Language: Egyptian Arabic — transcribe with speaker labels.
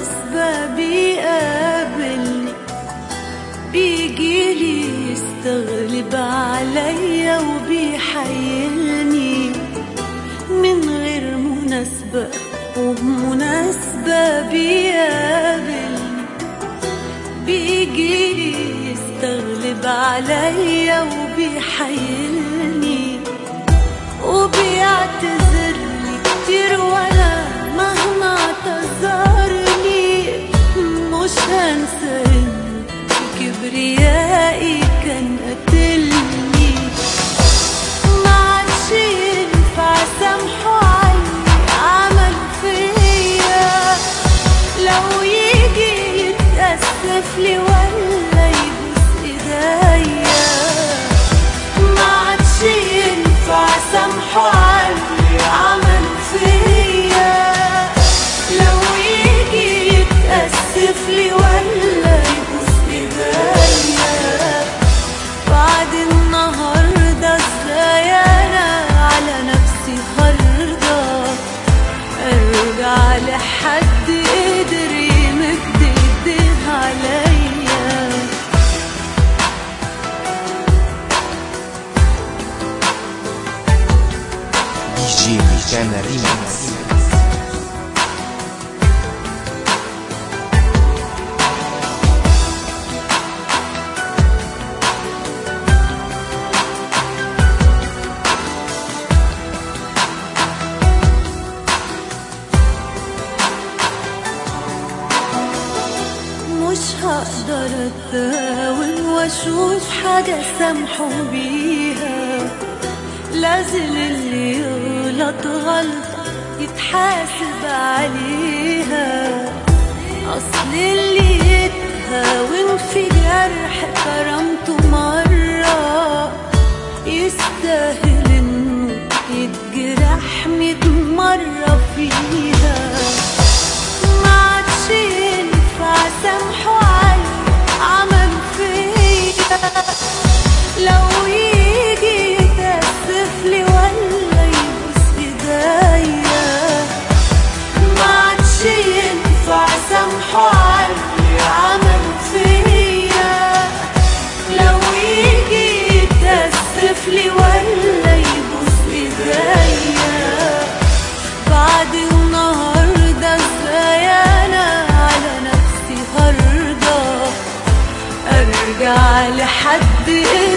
Speaker 1: مناسبة بيقابلني بيجيلي يستغلب عليا وبيحيلني من غير مناسبة وبمناسبة بيقابلني بيجيلي يستغلب عليا وبيحيلني وبيعتذرلي كتير وانا مهما اعتذرلي مش هنسى انه كبريائي كان قتلني ما عادش ينفع سامحه عني عمل فيا لو يجي يتأسف لي ولا يبوس ايديا ما عادش ينفع سامحه عني عمل فيا لو يجي يتأسف لي ولا يبوس ايديا بعد النهارده ازاي انا على نفسي هرضى ارجع لحد قدر يمد ايديه عليا
Speaker 2: دي جي ميكانا ريميكس
Speaker 1: مش هقدر اتداوم واشوف حاجة سامحه بيها لازم اللي يغلط غلطة يتحاسب عليها اصل اللي يتهاون في جرح كرامته مرة يستاهل انه يتجرح ميت مرة فيها ما عادش ينفع سامحه عني عمل فيا لو يجي يتأسف لي ولا يبوس ايديا ما عادش ينفع سامحه عني عمل فيا لو يجي يتأسف لي ولا يبوس ايديا بعد النهارده ازاي انا على نفسي هرضى ارجع لحد